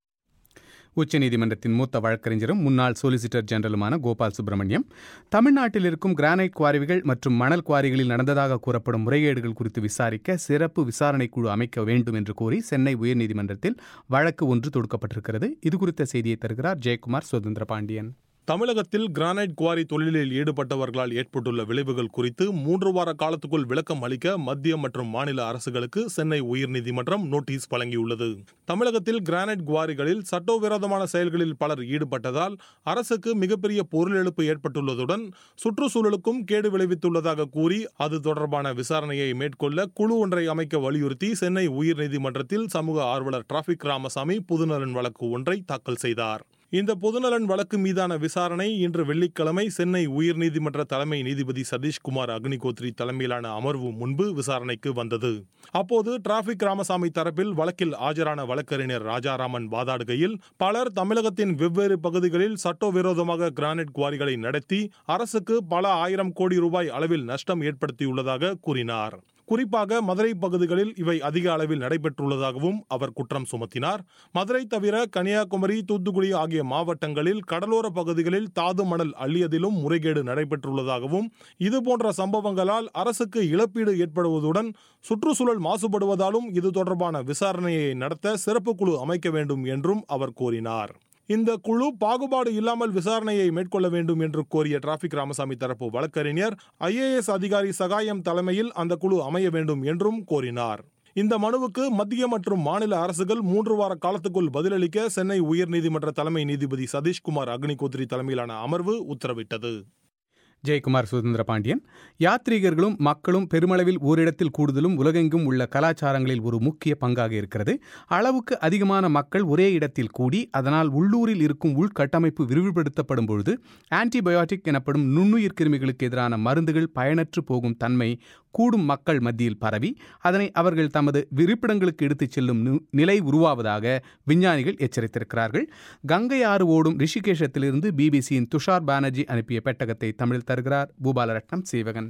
S1: உச்சநீதிமன்றத்தின் மூத்த வழக்கறிஞரும் முன்னாள் சொலிசிட்டர் ஜெனரலுமான கோபால் சுப்பிரமணியம் தமிழ்நாட்டில் இருக்கும் கிரானைட் குவாரிகள் மற்றும் மணல் குவாரிகளில் நடந்ததாக கூறப்படும் முறைகேடுகள் குறித்து விசாரிக்க சிறப்பு விசாரணை குழு அமைக்க வேண்டும் என்று கோரி சென்னை உயர்நீதிமன்றத்தில் வழக்கு ஒன்று தொடுக்கப்பட்டிருக்கிறது இது குறித்த செய்தியை தருகிறார் ஜெயக்குமார் சுதந்திர பாண்டியன்
S11: தமிழகத்தில் கிரானைட் குவாரி தொழிலில் ஈடுபட்டவர்களால் ஏற்பட்டுள்ள விளைவுகள் குறித்து மூன்று வார காலத்துக்குள் விளக்கம் அளிக்க மத்திய மற்றும் மாநில அரசுகளுக்கு சென்னை உயர்நீதிமன்றம் நோட்டீஸ் வழங்கியுள்ளது தமிழகத்தில் கிரானைட் குவாரிகளில் சட்டவிரோதமான செயல்களில் பலர் ஈடுபட்டதால் அரசுக்கு மிகப்பெரிய பொருள் இழப்பு ஏற்பட்டுள்ளதுடன் சுற்றுச்சூழலுக்கும் கேடு விளைவித்துள்ளதாக கூறி அது தொடர்பான விசாரணையை மேற்கொள்ள குழு ஒன்றை அமைக்க வலியுறுத்தி சென்னை உயர்நீதிமன்றத்தில் சமூக ஆர்வலர் டிராபிக் ராமசாமி பொதுநலன் வழக்கு ஒன்றை தாக்கல் செய்தார் இந்த பொதுநலன் வழக்கு மீதான விசாரணை இன்று வெள்ளிக்கிழமை சென்னை உயர்நீதிமன்ற தலைமை நீதிபதி சதீஷ்குமார் அக்னிகோத்ரி தலைமையிலான அமர்வு முன்பு விசாரணைக்கு வந்தது அப்போது டிராபிக் ராமசாமி தரப்பில் வழக்கில் ஆஜரான வழக்கறிஞர் ராஜாராமன் வாதாடுகையில் பலர் தமிழகத்தின் வெவ்வேறு பகுதிகளில் சட்டவிரோதமாக கிரானைட் குவாரிகளை நடத்தி அரசுக்கு பல ஆயிரம் கோடி ரூபாய் அளவில் நஷ்டம் ஏற்படுத்தியுள்ளதாக கூறினார் குறிப்பாக மதுரை பகுதிகளில் இவை அதிக அளவில் நடைபெற்றுள்ளதாகவும் அவர் குற்றம் சுமத்தினார் மதுரை தவிர கன்னியாகுமரி தூத்துக்குடி ஆகிய மாவட்டங்களில் கடலோர பகுதிகளில் தாது மணல் அள்ளியதிலும் முறைகேடு நடைபெற்றுள்ளதாகவும் இதுபோன்ற சம்பவங்களால் அரசுக்கு இழப்பீடு ஏற்படுவதுடன் சுற்றுச்சூழல் மாசுபடுவதாலும் இது தொடர்பான விசாரணையை நடத்த சிறப்பு குழு அமைக்க வேண்டும் என்றும் அவர் கோரினார் இந்த குழு பாகுபாடு இல்லாமல் விசாரணையை மேற்கொள்ள வேண்டும் என்று கோரிய டிராபிக் ராமசாமி தரப்பு வழக்கறிஞர் ஐஏஎஸ் அதிகாரி சகாயம் தலைமையில் அந்த குழு அமைய வேண்டும் என்றும் கோரினார் இந்த மனுவுக்கு மத்திய மற்றும் மாநில அரசுகள் மூன்று வார காலத்துக்குள் பதிலளிக்க சென்னை உயர்நீதிமன்ற தலைமை நீதிபதி சதீஷ்குமார் அக்னிகோத்ரி தலைமையிலான அமர்வு உத்தரவிட்டது
S1: ஜெயக்குமார் சுதந்திர பாண்டியன் யாத்ரீகர்களும் மக்களும் பெருமளவில் ஓரிடத்தில் கூடுதலும் உலகெங்கும் உள்ள கலாச்சாரங்களில் ஒரு முக்கிய பங்காக இருக்கிறது அளவுக்கு அதிகமான மக்கள் ஒரே இடத்தில் கூடி அதனால் உள்ளூரில் இருக்கும் உள்கட்டமைப்பு விரிவுபடுத்தப்படும் பொழுது ஆன்டிபயோட்டிக் எனப்படும் நுண்ணுயிர் கிருமிகளுக்கு எதிரான மருந்துகள் பயனற்று போகும் தன்மை கூடும் மக்கள் மத்தியில் பரவி அதனை அவர்கள் தமது விருப்பிடங்களுக்கு எடுத்துச் செல்லும் நு- நிலை உருவாவதாக விஞ்ஞானிகள் எச்சரித்திருக்கிறார்கள் கங்கை ஆறு ஓடும் ரிஷிகேஷத்திலிருந்து பிபிசியின் துஷார் பானர்ஜி அனுப்பிய பெட்டகத்தை தமிழில் தருகிறார் பூபாலரட்னம் சீவகன்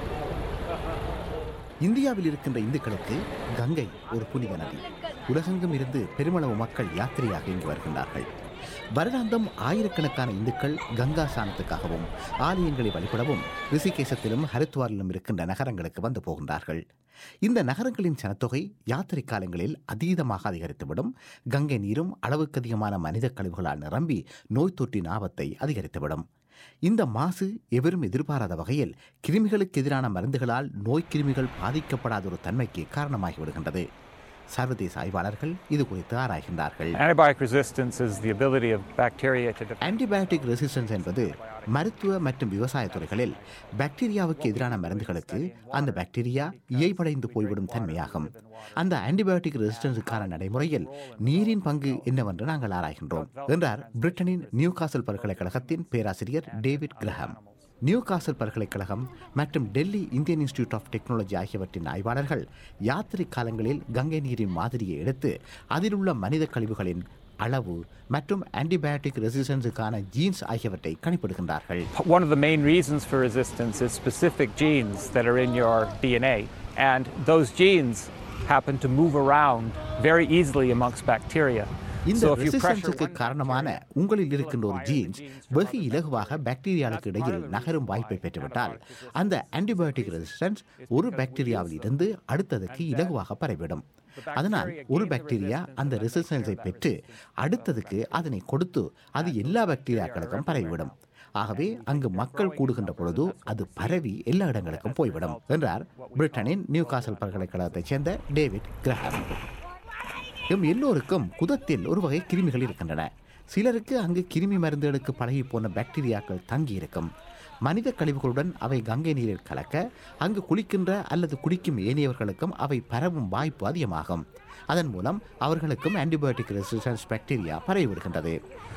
S4: இந்தியாவில் இருக்கின்ற இந்துக்களுக்கு கங்கை ஒரு புனித நதி உலகெங்கும் இருந்து பெருமளவு மக்கள் யாத்திரையாக இங்கு வருகின்றார்கள் வருடாந்தம் ஆயிரக்கணக்கான இந்துக்கள் கங்கா ஸ்நானத்துக்காகவும் ஆலயங்களை வழிபடவும் ரிஷிகேசத்திலும் ஹரித்வாரிலும் இருக்கின்ற நகரங்களுக்கு வந்து போகின்றார்கள் இந்த நகரங்களின் சனத்தொகை யாத்திரை காலங்களில் அதீதமாக அதிகரித்துவிடும் கங்கை நீரும் அளவுக்கு அதிகமான மனித கழிவுகளால் நிரம்பி நோய் தொற்றின் ஆபத்தை அதிகரித்துவிடும் இந்த மாசு எவரும் எதிர்பாராத வகையில் கிருமிகளுக்கு எதிரான மருந்துகளால் நோய் கிருமிகள் பாதிக்கப்படாத ஒரு தன்மைக்கு காரணமாகி விடுகின்றது சர்வதேச ஆய்வாளர்கள் இது குறித்து ஆராய்கின்றார்கள்
S12: Antibiotic resistance is the ability of bacteria to defend.
S4: Antibiotic resistance என்பது மருத்துவ மற்றும் விவசாய துறைகளில் பாக்டீரியாவுக்கு எதிரான மருந்துகளுக்கு அந்த பாக்டீரியா இயைபடைந்து போய்விடும் தன்மையாகும் அந்த ஆன்டிபயோட்டிக் ரெசிஸ்டன்ஸுக்கான நடைமுறையில் நீரின் பங்கு என்னவென்று நாங்கள் ஆராய்கின்றோம் என்றார் பிரிட்டனின் நியூ காசல் பல்கலைக்கழகத்தின் பேராசிரியர் டேவிட் கிரஹாம் நியூ காசல் பல்கலைக்கழகம் மற்றும் Delhi Indian institute of technology ஆகியவற்றின் ஆய்வாளர்கள் யாத்திரை காலங்களில் கங்கை நீரின் மாதிரியை எடுத்து அதில் உள்ள மனித கழிவுகளின் அளவு மற்றும் ஆன்டிபயோட்டிக் ரெசிஸ்டன்ஸுக்கான ஜீன்ஸ் ஆகியவற்றை கணிப்பிடுகின்றார்கள்
S12: One of the main reasons for resistance is specific genes that are in your DNA, and those genes happen to move around very easily amongst bacteria.
S4: இந்த
S12: So if you pressure
S4: ரெசிஸ்டன்ஸுக்கு காரணமான உங்களில் இருக்கின்ற ஒரு ஜீன்ஸ் வெகு இலகுவாக பாக்டீரியாவுக்கு இடையில் நகரும் வாய்ப்பை பெற்றுவிட்டால் அந்த ஆன்டிபயோட்டிக் ரெசிஸ்டன்ஸ் ஒரு பாக்டீரியாவில் இருந்து அடுத்ததுக்கு இலகுவாக பரவிடும் அதனால் ஒரு பாக்டீரியா அந்த ரெசிஸ்டன்ஸை பெற்று அடுத்ததுக்கு அதனை கொடுத்து அது எல்லா பாக்டீரியாக்களுக்கும் பரவிவிடும் ஆகவே அங்கு மக்கள் கூடுகின்ற பொழுது அது பரவி எல்லா இடங்களுக்கும் போய்விடும் என்றார் பிரிட்டனின் நியூ காசல் பல்கலைக்கழகத்தைச் சேர்ந்த டேவிட் கிரஹாம் எம் எல்லோருக்கும் குதத்தில் ஒரு வகை கிருமிகள் இருக்கின்றன சிலருக்கு அங்கு கிருமி மருந்துகளுக்கு பழகி போன பாக்டீரியாக்கள் தங்கி இருக்கும் மனித கழிவுகளுடன் அவை கங்கை நீரில் கலக்க அங்கு குளிக்கின்ற அல்லது குடிக்கும் ஏனையவர்களுக்கும் அவை பரவும் வாய்ப்பு அதிகமாகும் அதன் மூலம் அவர்களுக்கும் ஆன்டிபயோட்டிக் ரெசிஸ்டன்ஸ் பாக்டீரியா பரவிவிடுகின்றது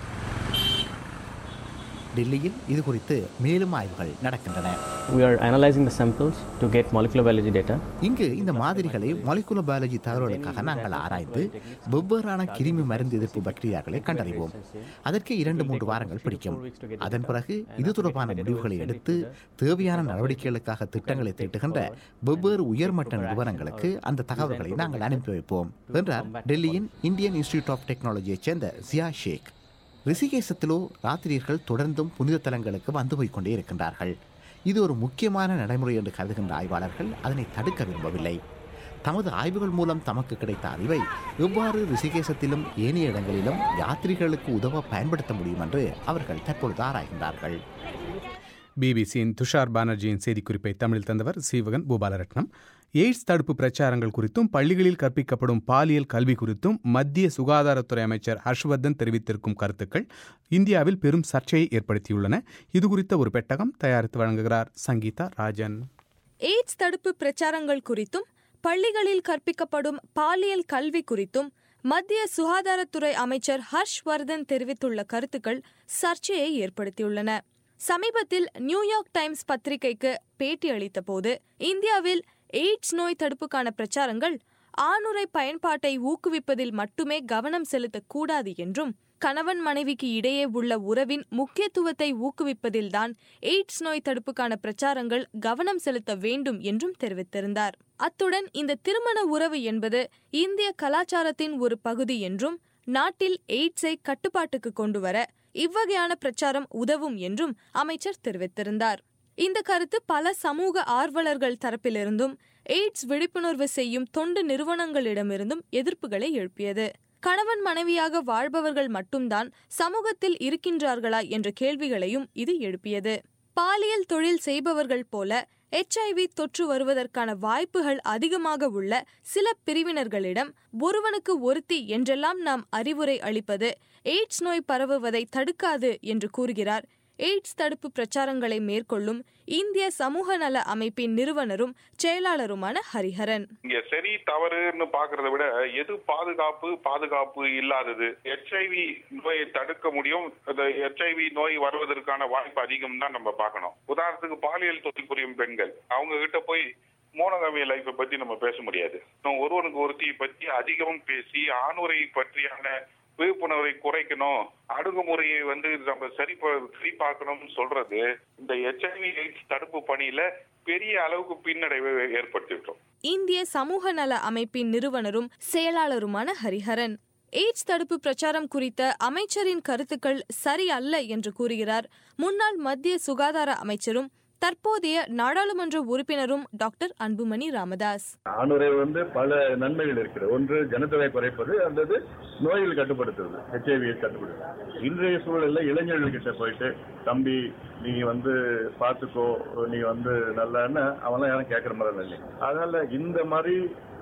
S4: டெல்லியில் இது குறித்து மேலும் ஆய்வுகள் நடக்கின்றன
S13: We are analyzing the samples to get molecular biology data.
S4: இங்கு இந்த மாதிரிகளை மாலிகுலர் பயாலஜி தகவல்களுக்காக நாங்கள் ஆராய்ந்து வெவ்வேறான கிருமி மருந்து எதிர்ப்பு பாக்டீரியாக்களை கண்டறிவோம் அதற்கு இரண்டு மூன்று வாரங்கள் பிடிக்கும் அதன் பிறகு இது தொடர்பான முடிவுகளை எடுத்து தேவையான நடவடிக்கைகளுக்காக திட்டங்களை தீட்டுகின்ற வெவ்வேறு உயர்மட்ட நிறுவனங்களுக்கு அந்த தகவல்களை நாங்கள் அனுப்பி வைப்போம் என்றார் டெல்லியின் இந்தியன் இன்ஸ்டிடியூட் ஆஃப் டெக்னாலஜியைச் சேர்ந்த ஜியா ஷேக் ரிஷிகேசத்திலோ ராத்திரியர்கள் தொடர்ந்தும் புனித தலங்களுக்கு வந்து போய்க் கொண்டே இருக்கின்றார்கள் இது ஒரு முக்கியமான நடைமுறை என்று கருதுகின்ற ஆய்வாளர்கள் அதனை தடுக்க விரும்பவில்லை தமது ஆய்வுகள் மூலம் தமக்கு கிடைத்த அறிவை எவ்வாறு ரிஷிகேசத்திலும் ஏனைய இடங்களிலும் யாத்ரிகளுக்கு உதவ பயன்படுத்த முடியும் என்று அவர்கள் தற்பொழுது ஆராய்கின்றார்கள்
S1: பிபிசியின் துஷார் பானர்ஜியின் செய்திக்குறிப்பை தமிழில் தந்தவர் சீவகன் பூபாலரட்னம் எய்ட்ஸ் தடுப்பு பிரச்சாரங்கள் குறித்தும் பள்ளிகளில் கற்பிக்கப்படும் பாலியல் கல்வி குறித்தும் மத்திய சுகாதாரத்துறை அமைச்சர் ஹர்ஷ்வர்தன் தெரிவித்திருக்கும் கருத்துக்கள் இந்தியாவில் பெரும் சர்ச்சையை ஏற்படுத்தியுள்ளன இது குறித்த ஒரு பெட்டகம் தயாரித்து வழங்குகிறார் சங்கீதா ராஜன்
S14: எய்ட்ஸ் தடுப்பு பிரச்சாரங்கள் குறித்தும் பள்ளிகளில் கற்பிக்கப்படும் பாலியல் கல்வி குறித்தும் மத்திய சுகாதாரத்துறை அமைச்சர் ஹர்ஷ்வர்தன் தெரிவித்துள்ள கருத்துக்கள் சர்ச்சையை ஏற்படுத்தியுள்ளன சமீபத்தில் நியூயார்க் டைம்ஸ் பத்திரிகைக்கு பேட்டி அளித்த போது இந்தியாவில் எய்ட்ஸ் நோய் தடுப்புக்கான பிரச்சாரங்கள் ஆணுரை பயன்பாட்டை ஊக்குவிப்பதில் மட்டுமே கவனம் செலுத்தக்கூடாது என்றும் கணவன் மனைவிக்கு இடையே உள்ள உறவின் முக்கியத்துவத்தை ஊக்குவிப்பதில்தான் எய்ட்ஸ் நோய் தடுப்புக்கான பிரச்சாரங்கள் கவனம் செலுத்த வேண்டும் என்றும் தெரிவித்திருந்தார் அத்துடன் இந்த திருமண உறவு என்பது இந்திய கலாச்சாரத்தின் ஒரு பகுதி என்றும் நாட்டில் எய்ட்ஸை கட்டுப்பாட்டுக்கு கொண்டுவர இவ்வகையான பிரச்சாரம் உதவும் என்றும் அமைச்சர் தெரிவித்திருந்தார் இந்த கருத்து பல சமூக ஆர்வலர்கள் தரப்பிலிருந்தும் எய்ட்ஸ் விழிப்புணர்வு செய்யும் தொண்டு நிறுவனங்களிடமிருந்தும் எதிர்ப்புகளை எழுப்பியது கணவன் மனைவியாக வாழ்பவர்கள் மட்டும்தான் சமூகத்தில் இருக்கின்றார்களா என்ற கேள்விகளையும் இது எழுப்பியது பாலியல் தொழில் செய்பவர்கள் போல எச்ஐவி தொற்று வருவதற்கான வாய்ப்புகள் அதிகமாக உள்ள சில பிரிவினர்களிடம் ஒருவனுக்கு ஒருத்தி என்றெல்லாம் நாம் அறிவுரை அளிப்பது எய்ட்ஸ் நோய் பரவுவதை தடுக்காது என்று கூறுகிறார் எய்ட்ஸ் தடுப்பு பிரச்சாரங்களை மேற்கொள்ளும் இந்திய சமூக நல அமைப்பின் நிறுவனரும் செயலாளருமான ஹரிஹரன்
S15: இங்க சரி தவறுன்னு பாக்குறத விட எது பாதுகாப்பு பாதுகாப்பு இல்லாதது எச்ஐவி நோயை தடுக்க முடியும் எச்ஐவி நோய் வருவதற்கான வாய்ப்பு அதிகம் தான் நம்ம பார்க்கணும் உதாரணத்துக்கு பாலியல் தொழில் புரியும் பெண்கள் அவங்க கிட்ட போய் மோனோகமிய லைஃபை பத்தி நம்ம பேச முடியாது ஒருவனுக்கு ஒருத்தியை பத்தி அதிகம் பேசி ஆணுரை பற்றியான விழிப்புணர்வை குறைக்கணும் அணுகுமுறையை வந்து நம்ம சரி சரி பார்க்கணும்னு சொல்றது இந்த எச்ஐவி எய்ட்ஸ் தடுப்பு பணியில பெரிய அளவுக்கு பின்னடைவை ஏற்படுத்திவிட்டோம்
S14: இந்திய சமூக நல அமைப்பின் நிறுவனரும் செயலாளருமான ஹரிஹரன் எய்ட்ஸ் தடுப்பு பிரச்சாரம் குறித்த அமைச்சரின் கருத்துக்கள் சரி அல்ல என்று கூறுகிறார் முன்னாள் மத்திய சுகாதார அமைச்சரும் தற்போதைய நாடாளுமன்ற உறுப்பினரும் டாக்டர் அன்புமணி ராமதாஸ்
S16: ஆணுரை வந்து பல நன்மைகள் இருக்கிறது ஒன்று ஜனத்தொகை குறைப்பது அல்லது நோய்கள் கட்டுப்படுத்துவது ஹெச்ஐவி கட்டுப்படுத்துவது இன்றைய சூழல்ல இளைஞர்கள் கிட்ட போயிட்டு தம்பி நீ வந்து பாத்துக்கோ நீ வந்து நல்லான்னு அவன்லாம் யாரும் கேட்கற மாதிரி இல்லை அதனால இந்த மாதிரி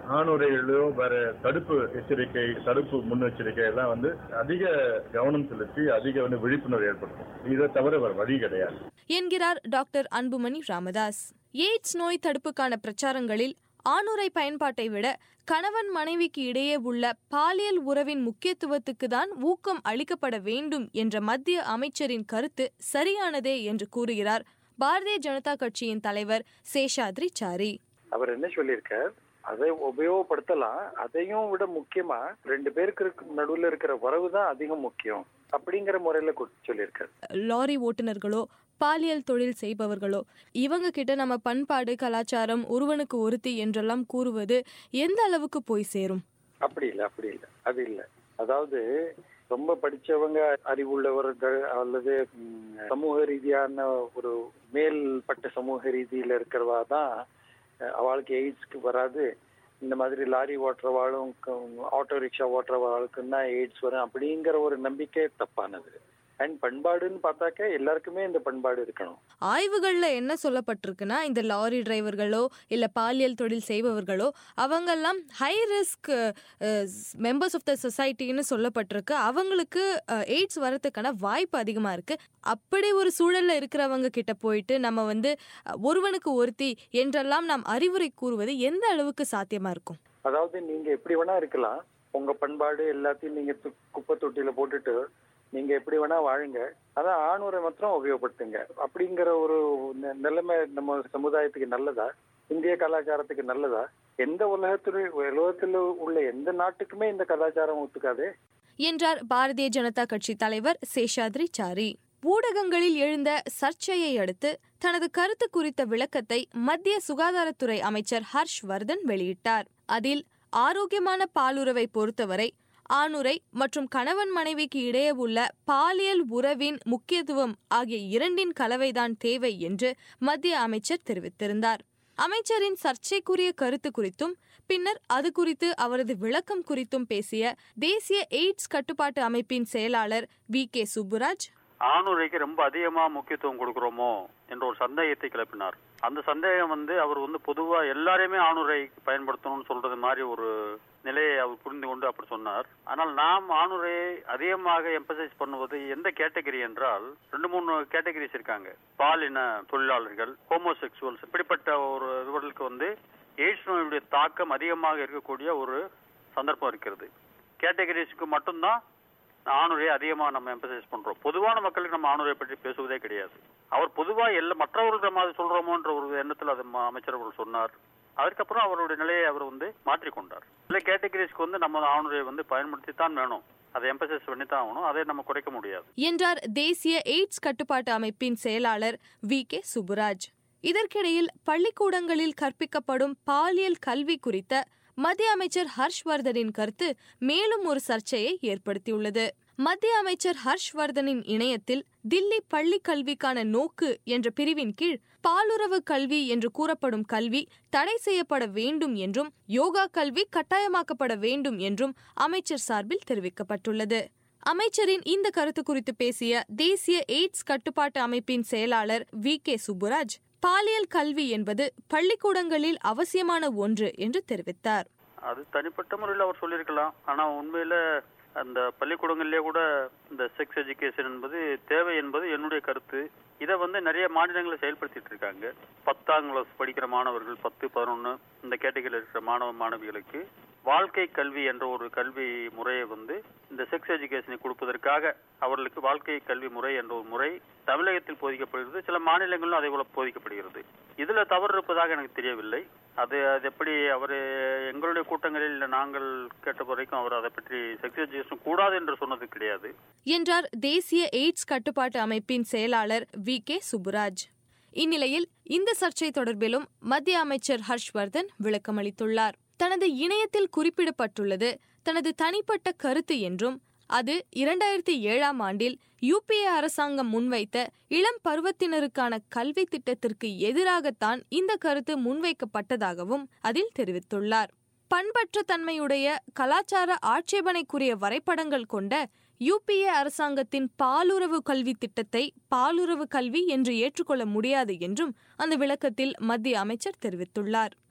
S16: ஆணுரைகளோ வேற தடுப்பு எச்சரிக்கை தடுப்பு முன்னெச்சரிக்கை எல்லாம் வந்து அதிக கவனம் செலுத்தி அதிக வந்து விழிப்புணர்வு ஏற்படுத்தும் இதை தவிர வேற வழி கிடையாது
S14: என்கிறார் டாக்டர் அன்புமணி ராமதாஸ் எய்ட்ஸ் நோய் தடுப்புக்கான பிரச்சாரங்களில் ஆணுரை பயன்பாட்டை விட கணவன் மனைவிக்கு இடையே உள்ள பாலியல் உறவின் முக்கியத்துவத்துக்கு தான் ஊக்கம் அளிக்கப்பட வேண்டும் என்ற மத்திய அமைச்சரின் கருத்து சரியானதே என்று கூறுகிறார் பாரதிய ஜனதா கட்சியின் தலைவர் சேஷாத்ரி சாரி
S17: அவர் என்ன சொல்லியிருக்கார் அதை உபயோகப்படுத்தலாம் அதையும் விட முக்கியமா ரெண்டு பேருக்கு இருக்க- நடுவுல இருக்கிற உறவு தான் அதிகம் முக்கியம் அப்படிங்கிற முறையில கு- சொல்லியிருக்காரு
S14: லாரி ஓட்டுநர்களோ பாலியல் தொழில் செய்பவர்களோ இவங்க கிட்ட நம்ம பண்பாடு கலாச்சாரம் ஒருவனுக்கு ஒருத்தி என்றெல்லாம் கூறுவது எந்த அளவுக்கு போய் சேரும்
S17: அப்படி இல்லை அப்படி இல்லை அது இல்லை அதாவது ரொம்ப படிச்சவங்க அறிவுள்ளவர்கள் அல்லது ம், சமூக ரீதியான ஒரு மேல்பட்ட சமூக ரீதியில இருக்கிறவா தான் அஹ், அவளுக்கு எய்ட்ஸ்க்கு வராது இந்த மாதிரி லாரி ஓட்டுறவாளும் க- ஆட்டோ ரிக்ஷா ஓட்டுறவாளுக்கும் தான் எய்ட்ஸ் வரும் அப்படிங்கிற ஒரு நம்பிக்கை தப்பானது அண்ட் பண்பாடுன்னு பார்த்தாக்க எல்லாருக்குமே இந்த பண்பாடு இருக்கணும்
S14: ஆய்வுகள்ல என்ன சொல்லப்பட்டிருக்குன்னா இந்த லாரி டிரைவர்களோ இல்ல பாலியல் தொழில் செய்பவர்களோ அவங்கெல்லாம் high risk members of the சொசைட்டின்னு சொல்லப்பட்டிருக்கு அவங்களுக்கு எய்ட்ஸ் வரதுக்கான வாய்ப்பு அதிகமா இருக்கு அப்படி ஒரு சூழல்ல இருக்கிறவங்க கிட்ட போயிட்டு நம்ம வந்து அஹ், ஒருவனுக்கு ஒருத்தி என்றெல்லாம் நாம் அறிவுரை கூறுவது எந்த அளவுக்கு சாத்தியமா இருக்கும்
S17: அதாவது நீங்க எப்படி வேணா இருக்கலாம் உங்க பண்பாடு எல்லாத்தையும் நீங்க து- குப்பை தொட்டியில போட்டுட்டு நீங்க எப்படி வேணா வாழுங்க அதான் ஆணுரை மாத்திரம் உபயோகப்படுத்துங்க அப்படிங்கிற ஒரு நி- நிலைமை நம்ம சமுதாயத்துக்கு நல்லதா இந்திய கலாச்சாரத்துக்கு நல்லதா எந்த உலகத்துல உலகத்துல உள்ள எந்த நாட்டுக்குமே இந்த கலாச்சாரம் ஒத்துக்காதே
S14: என்றார் பாரதிய ஜனதா கட்சி தலைவர் சேஷாத்ரி சாரி ஊடகங்களில் எழுந்த சர்ச்சையை அடுத்து தனது கருத்து குறித்த விளக்கத்தை மத்திய சுகாதாரத்துறை அமைச்சர் ஹர்ஷ் வர்தன் வெளியிட்டார் அதில் ஆரோக்கியமான பாலுறவை பொறுத்தவரை ஆணுரை மற்றும் கணவன் மனைவிக்கு இடையே உள்ள பாலியல் உறவின் முக்கியத்துவம் ஆகிய இரண்டின் கலவைதான் தேவை என்று மத்திய அமைச்சர் தெரிவித்திருந்தார் அமைச்சரின் சர்ச்சைக்குரிய கருத்து குறித்தும் பின்னர் அது குறித்து அவரது விளக்கம் குறித்தும் பேசிய தேசிய எய்ட்ஸ் கட்டுப்பாட்டு அமைப்பின் செயலாளர் வி கே சுப்புராஜ்
S18: ஆணுரைக்கு ரொம்ப அதிகமா முக்கியத்துவம் கொடுக்கிறோமோ என்ற ஒரு சந்தேகத்தை கிளப்பினார் அந்த சந்தேகம் வந்து அவர் வந்து பொதுவா எல்லாரையுமே ஆணுரை பயன்படுத்தணும்னு சொல்றது மாதிரி ஒரு நிலையை அவர் புரிந்து கொண்டு அப்படி சொன்னார் ஆனால் நாம் ஆணுரையை அதிகமாக எம்பசைஸ் பண்ணுவது எந்த கேட்டகரி என்றால் ரெண்டு மூணு கேட்டகரிஸ் இருக்காங்க பாலின தொழிலாளர்கள் ஹோமோசெக்சுவல்ஸ் இப்படிப்பட்ட ஒரு இவர்களுக்கு வந்து எய்ட்ஸ் நோயுடைய தாக்கம் அதிகமாக இருக்கக்கூடிய ஒரு சந்தர்ப்பம் இருக்கிறது கேட்டகரிஸ்க்கு மட்டும்தான் ஆணுரை அதிகமாக நம்ம எம்பசைஸ் பண்றோம் பொதுவான மக்களுக்கு நம்ம ஆணுரை பற்றி பேசுவதே கிடையாது அவர் பொதுவா எல்லா மற்றவர்கள் நம்ம அதை சொல்றோமோன்ற ஒரு எண்ணத்தில் அது ம- அமைச்சர் அவர்கள் சொன்னார் அதுக்கப்புறம் அவருடைய நிலையை அவர் வந்து மாற்றிக்கொண்டார் சில கேட்டகரிஸ்க்கு வந்து நம்ம ஆணுரையை வந்து பயன்படுத்தி தான் வேணும் அதை எம்பசைஸ் பண்ணி தான் ஆகணும் அதை நம்ம குறைக்க முடியாது
S14: என்றார் தேசிய எய்ட்ஸ் கட்டுப்பாட்டு அமைப்பின் செயலாளர் வி கே சுப்புராஜ் இதற்கிடையில் பள்ளிக்கூடங்களில் கற்பிக்கப்படும் பாலியல் கல்வி குறித்த மத்திய அமைச்சர் ஹர்ஷ்வர்தனின் கருத்து மேலும் ஒரு சர்ச்சையை ஏற்படுத்தியுள்ளது மத்திய அமைச்சர் ஹர்ஷ்வர்தனின் இணையத்தில் தில்லி பள்ளி கல்விக்கான நோக்கு என்ற பிரிவின் கீழ் பாலுறவு கல்வி என்று கூறப்படும் கல்வி தடை செய்யப்பட வேண்டும் என்றும் யோகா கல்வி கட்டாயமாக்கப்பட வேண்டும் என்றும் அமைச்சர் சார்பில் தெரிவிக்கப்பட்டுள்ளது அமைச்சரின் இந்த கருத்து குறித்து பேசிய தேசிய எய்ட்ஸ் கட்டுப்பாட்டு அமைப்பின் செயலாளர் வி கே சுப்புராஜ் பாலியல் கல்வி என்பது பள்ளிக்கூடங்களில் அவசியமான ஒன்று என்று தெரிவித்தார்
S18: அது தனிப்பட்ட முறையில் அவர் சொல்லியிருக்கலாம் ஆனா உண்மையில அந்த பள்ளிக்கூடங்களிலே கூட இந்த செக்ஸ் எஜுகேஷன் என்பது தேவை என்பது என்னுடைய கருத்து இதை வந்து நிறைய மாநிலங்களில் செயல்படுத்திட்டு இருக்காங்க பத்தாம் கிளாஸ் படிக்கிற மாணவர்கள் பத்து பதினொன்று இந்த கேட்டகரியில் இருக்கிற மாணவ மாணவிகளுக்கு வாழ்க்கை கல்வி என்ற ஒரு கல்வி முறையை வந்து இந்த செக்ஸ் எஜுகேஷனை கொடுப்பதற்காக அவர்களுக்கு வாழ்க்கை கல்வி முறை என்ற ஒரு முறை தமிழகத்தில் போதிக்கப்படுகிறது சில மாநிலங்களிலும் அதே போல போதிக்கப்படுகிறது இதுல தவறு இருப்பதாக எனக்கு தெரியவில்லை அது அது எப்படி அவர் எங்களுடைய கூட்டங்களில் நாங்கள் கேட்ட வரைக்கும் அவர் அதை பற்றி செக்ஸ் எஜுகேஷன் கூடாது என்று சொன்னது கிடையாது
S14: என்றார் தேசிய எய்ட்ஸ் கட்டுப்பாட்டு அமைப்பின் செயலாளர் வி கே சுப்புராஜ் இந்நிலையில் இந்த சர்ச்சை தொடர்பிலும் மத்திய அமைச்சர் ஹர்ஷ்வர்தன் விளக்கமளித்துள்ளார் தனது இணையத்தில் குறிப்பிடப்பட்டுள்ளது தனது தனிப்பட்ட கருத்து என்றும் அது இரண்டாயிரத்தி ஏழாம் ஆண்டில் யுபிஏ அரசாங்கம் முன்வைத்த இளம் பருவத்தினருக்கான கல்வி திட்டத்திற்கு எதிராகத்தான் இந்த கருத்து முன்வைக்கப்பட்டதாகவும் அதில் தெரிவித்துள்ளார் பண்பற்ற தன்மையுடைய கலாச்சார ஆட்சேபனைக்குரிய வரைபடங்கள் கொண்ட யுபிஏ அரசாங்கத்தின் பாலுறவு கல்வி திட்டத்தை பாலுறவு கல்வி என்று ஏற்றுக்கொள்ள முடியாது என்றும் அந்த விளக்கத்தில் மத்திய அமைச்சர் தெரிவித்துள்ளார்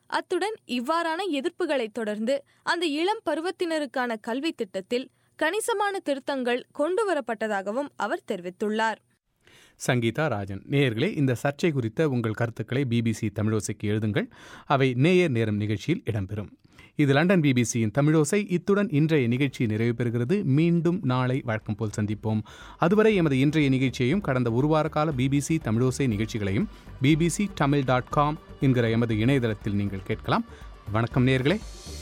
S14: அத்துடன் இவ்வாறான எதிர்ப்புகளைத் தொடர்ந்து அந்த இளம் பருவத்தினருக்கான கல்வி திட்டத்தில் கணிசமான திருத்தங்கள் கொண்டுவரப்பட்டதாகவும் அவர் தெரிவித்துள்ளார்
S1: சங்கீதா ராஜன் நேயர்களே இந்த சர்ச்சை குறித்த உங்கள் கருத்துக்களை பிபிசி தமிழோசைக்கு எழுதுங்கள் அவை நேயர் நேரம் நிகழ்ச்சியில் இடம்பெறும் இது லண்டன் பிபிசியின் தமிழோசை இத்துடன் இன்றைய நிகழ்ச்சி நிறைவு பெறுகிறது மீண்டும் நாளை வழக்கம் போல் சந்திப்போம் அதுவரை எமது இன்றைய நிகழ்ச்சியையும் கடந்த ஒரு வார கால பிபிசி தமிழோசை நிகழ்ச்சிகளையும் பிபிசி தமிழ் டாட் காம் என்கிற எமது இணையதளத்தில் நீங்கள் கேட்கலாம் வணக்கம் நேயர்களே